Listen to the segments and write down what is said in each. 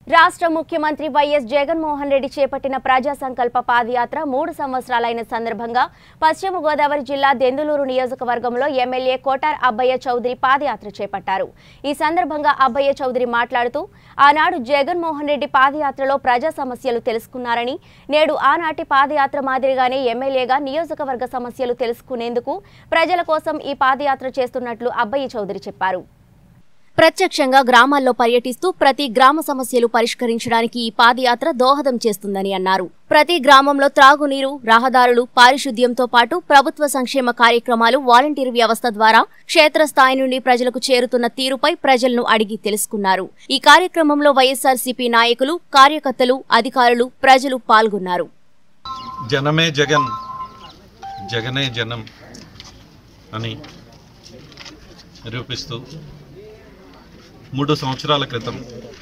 రాష్ట్ర ముఖ్యమంత్రి వైఎస్ జగన్మోహన్ రెడ్డి చేపట్టిన ప్రజా సంకల్ప పాదయాత్ర మూడు సంవత్సరాలైన సందర్భంగా పశ్చిమ గోదావరి జిల్లా దెందులూరు నియోజకవర్గంలో ఎమ్మెల్యే కోటార్ అబ్బయ్య చౌదరి పాదయాత్ర చేపట్టారు ఈ సందర్భంగా అబ్బయ్య చౌదరి మాట్లాడుతూ ఆనాడు జగన్మోహన్ రెడ్డి పాదయాత్రలో ప్రజా సమస్యలు తెలుసుకున్నారని నేడు ఆనాటి పాదయాత్ర మాదిరిగానే ఎమ్మెల్యేగా నియోజకవర్గ సమస్యలు తెలుసుకునేందుకు ప్రజల కోసం ఈ పాదయాత్ర చేస్తున్నట్లు అబ్బయ్య చౌదరి చెప్పారు ప్రత్యక్షంగా గ్రామాల్లో పర్యటిస్తూ ప్రతి గ్రామ సమస్యలు పరిష్కరించడానికి ఈ పాదయాత్ర దోహదం చేస్తుందని అన్నారు ప్రతి గ్రామంలో త్రాగునీరు రహదారులు పారిశుద్ధ్యంతో పాటు ప్రభుత్వ సంక్షేమ కార్యక్రమాలు వాలంటీర్ వ్యవస్థ ద్వారా క్షేత్రస్థాయి నుండి ప్రజలకు చేరుతున్న తీరుపై ప్రజలను అడిగి తెలుసుకున్నారు ఈ కార్యక్రమంలో వైఎస్ఆర్సీపీ నాయకులు కార్యకర్తలు అధికారులు ప్రజలు పాల్గొన్నారు జనమే జగన్ జగనే జనం అని నిరూపిస్తూ మూడు సంవత్సరాల క్రితం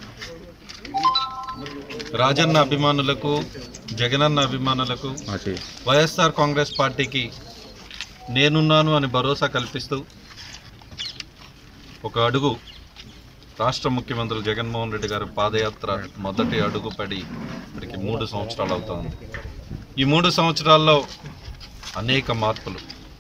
రాజన్న అభిమానులకు జగనన్న అభిమానులకు వైఎస్ఆర్ కాంగ్రెస్ పార్టీకి నేనున్నాను అని భరోసా కల్పిస్తూ ఒక అడుగు రాష్ట్ర ముఖ్యమంత్రి జగన్మోహన్ రెడ్డి గారి పాదయాత్ర మొదటి అడుగు పడి ఇప్పటికి మూడు సంవత్సరాలు అవుతుంది ఈ మూడు సంవత్సరాల్లో అనేక మార్పులు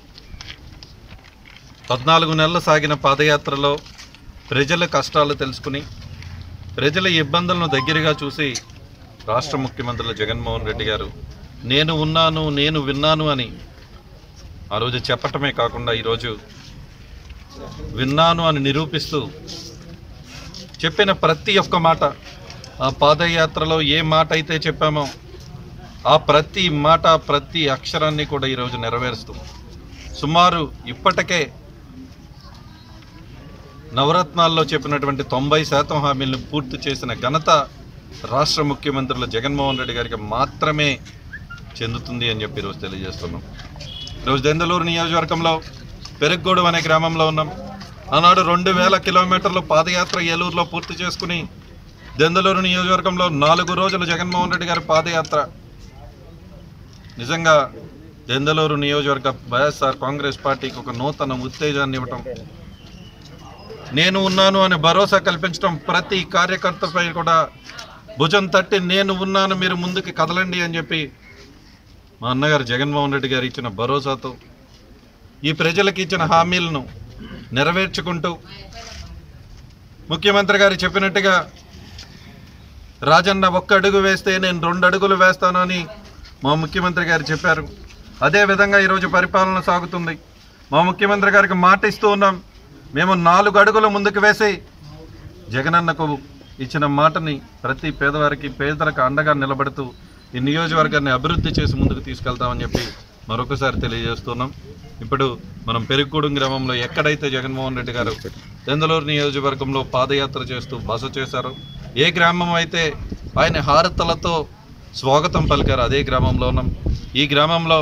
పద్నాలుగు నెలలు సాగిన పాదయాత్రలో ప్రజల కష్టాలు తెలుసుకుని ప్రజల ఇబ్బందులను దగ్గరగా చూసి రాష్ట్ర ముఖ్యమంత్రులు జగన్మోహన్ రెడ్డి గారు నేను ఉన్నాను నేను విన్నాను అని ఆ రోజు చెప్పటమే కాకుండా ఈరోజు విన్నాను అని నిరూపిస్తూ చెప్పిన ప్రతి ఒక్క మాట ఆ పాదయాత్రలో ఏ మాట అయితే చెప్పామో ఆ ప్రతి మాట ప్రతి అక్షరాన్ని కూడా ఈరోజు నెరవేరుస్తూ సుమారు ఇప్పటికే నవరత్నాల్లో చెప్పినటువంటి తొంభై శాతం హామీలను పూర్తి చేసిన ఘనత రాష్ట్ర ముఖ్యమంత్రులు జగన్మోహన్ రెడ్డి గారికి మాత్రమే చెందుతుంది అని చెప్పి ఈరోజు తెలియజేస్తున్నాం ఈరోజు దెందలూరు నియోజకవర్గంలో పెరుగ్గూడెం అనే గ్రామంలో ఉన్నాం ఆనాడు రెండు వేల కిలోమీటర్లు పాదయాత్ర ఏలూరులో పూర్తి చేసుకుని దెందలూరు నియోజకవర్గంలో నాలుగు రోజులు జగన్మోహన్ రెడ్డి గారి పాదయాత్ర నిజంగా దెందలూరు నియోజకవర్గ వైఎస్ఆర్ కాంగ్రెస్ పార్టీకి ఒక నూతన ఉత్తేజాన్ని ఇవ్వటం నేను ఉన్నాను అని భరోసా కల్పించడం ప్రతి కార్యకర్తపై కూడా భుజం తట్టి నేను ఉన్నాను మీరు ముందుకు కదలండి అని చెప్పి మా అన్నగారు జగన్మోహన్ రెడ్డి గారు ఇచ్చిన భరోసాతో ఈ ప్రజలకు ఇచ్చిన హామీలను నెరవేర్చుకుంటూ ముఖ్యమంత్రి గారు చెప్పినట్టుగా రాజన్న ఒక్క అడుగు వేస్తే నేను రెండు అడుగులు వేస్తానని మా ముఖ్యమంత్రి గారు చెప్పారు అదే విధంగా ఈరోజు పరిపాలన సాగుతుంది మా ముఖ్యమంత్రి గారికి మాట ఇస్తూ ఉన్నాం మేము నాలుగు అడుగులు ముందుకు వేసి జగనన్నకు ఇచ్చిన మాటని ప్రతి పేదవారికి పేదలకు అండగా నిలబడుతూ ఈ నియోజకవర్గాన్ని అభివృద్ధి చేసి ముందుకు తీసుకెళ్తామని చెప్పి మరొకసారి తెలియజేస్తున్నాం ఇప్పుడు మనం పెరుగుగూడెం గ్రామంలో ఎక్కడైతే జగన్మోహన్ రెడ్డి గారు దెందలూరు నియోజకవర్గంలో పాదయాత్ర చేస్తూ బస చేశారో ఏ గ్రామం అయితే ఆయన హారతలతో స్వాగతం పలికారు అదే గ్రామంలో ఉన్నాం ఈ గ్రామంలో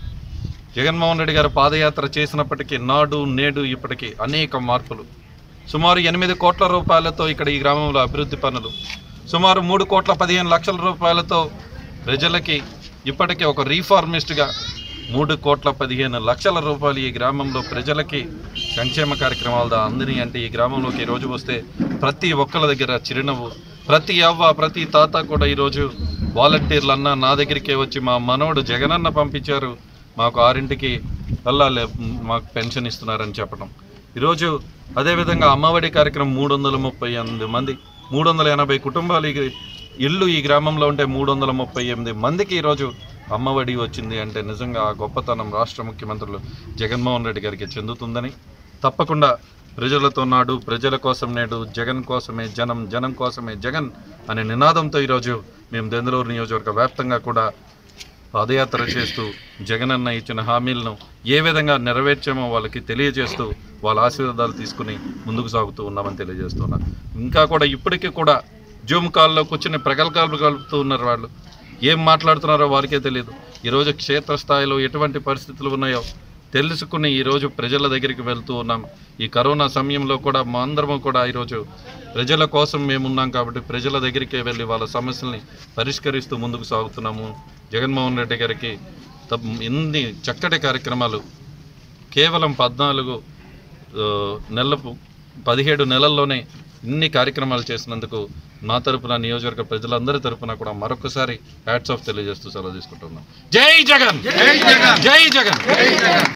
జగన్మోహన్ రెడ్డి గారు పాదయాత్ర చేసినప్పటికీ నాడు నేడు ఇప్పటికీ అనేక మార్పులు సుమారు ఎనిమిది కోట్ల రూపాయలతో ఇక్కడ ఈ గ్రామంలో అభివృద్ధి పనులు సుమారు మూడు కోట్ల పదిహేను లక్షల రూపాయలతో ప్రజలకి ఇప్పటికీ ఒక రీఫార్మిస్ట్గా మూడు కోట్ల పదిహేను లక్షల రూపాయలు ఈ గ్రామంలో ప్రజలకి సంక్షేమ కార్యక్రమాలు అందినాయి అంటే ఈ గ్రామంలోకి ఈ రోజు వస్తే ప్రతి ఒక్కరి దగ్గర చిరునవ్వు ప్రతి అవ్వ ప్రతి తాత కూడా ఈరోజు వాలంటీర్లు అన్న నా దగ్గరికే వచ్చి మా మనవడు జగనన్న పంపించారు మాకు ఆరింటికి వెళ్ళాలి మాకు పెన్షన్ ఇస్తున్నారని చెప్పడం ఈరోజు అదేవిధంగా అమ్మఒడి కార్యక్రమం మూడు వందల ముప్పై ఎనిమిది మంది మూడు వందల ఎనభై కుటుంబాలు ఈ ఇల్లు ఈ గ్రామంలో ఉంటే మూడు వందల ముప్పై ఎనిమిది మందికి ఈరోజు అమ్మఒడి వచ్చింది అంటే నిజంగా ఆ గొప్పతనం రాష్ట్ర ముఖ్యమంత్రులు జగన్మోహన్ రెడ్డి గారికి చెందుతుందని తప్పకుండా ప్రజలతో నాడు ప్రజల కోసం నేడు జగన్ కోసమే జనం జనం కోసమే జగన్ అనే నినాదంతో ఈరోజు మేము దెందలూరు నియోజకవర్గ వ్యాప్తంగా కూడా పాదయాత్ర చేస్తూ జగనన్న ఇచ్చిన హామీలను ఏ విధంగా నెరవేర్చామో వాళ్ళకి తెలియజేస్తూ వాళ్ళ ఆశీర్వాదాలు తీసుకుని ముందుకు సాగుతూ ఉన్నామని తెలియజేస్తున్నా ఇంకా కూడా ఇప్పటికీ కూడా జూమ్ కాల్లో కూర్చుని ప్రగల్భాలు కలుపుతూ ఉన్నారు వాళ్ళు ఏం మాట్లాడుతున్నారో వారికే తెలియదు ఈరోజు క్షేత్రస్థాయిలో ఎటువంటి పరిస్థితులు ఉన్నాయో తెలుసుకుని ఈరోజు ప్రజల దగ్గరికి వెళ్తూ ఉన్నాం ఈ కరోనా సమయంలో కూడా మా అందరము కూడా ఈరోజు ప్రజల కోసం మేమున్నాం కాబట్టి ప్రజల దగ్గరికే వెళ్ళి వాళ్ళ సమస్యల్ని పరిష్కరిస్తూ ముందుకు సాగుతున్నాము జగన్మోహన్ రెడ్డి గారికి తప్ప ఇన్ని చక్కటి కార్యక్రమాలు కేవలం పద్నాలుగు ఆ, నెలలు పదిహేడు నెలల్లోనే ఇన్ని కార్యక్రమాలు చేసినందుకు నా తరపున నియోజకవర్గ ప్రజలందరి తరపున కూడా మరొకసారి హ్యాట్స్ ఆఫ్ తెలియజేస్తూ సెలవు తీసుకుంటున్నాం జై జగన్ జై జగన్ జై జగన్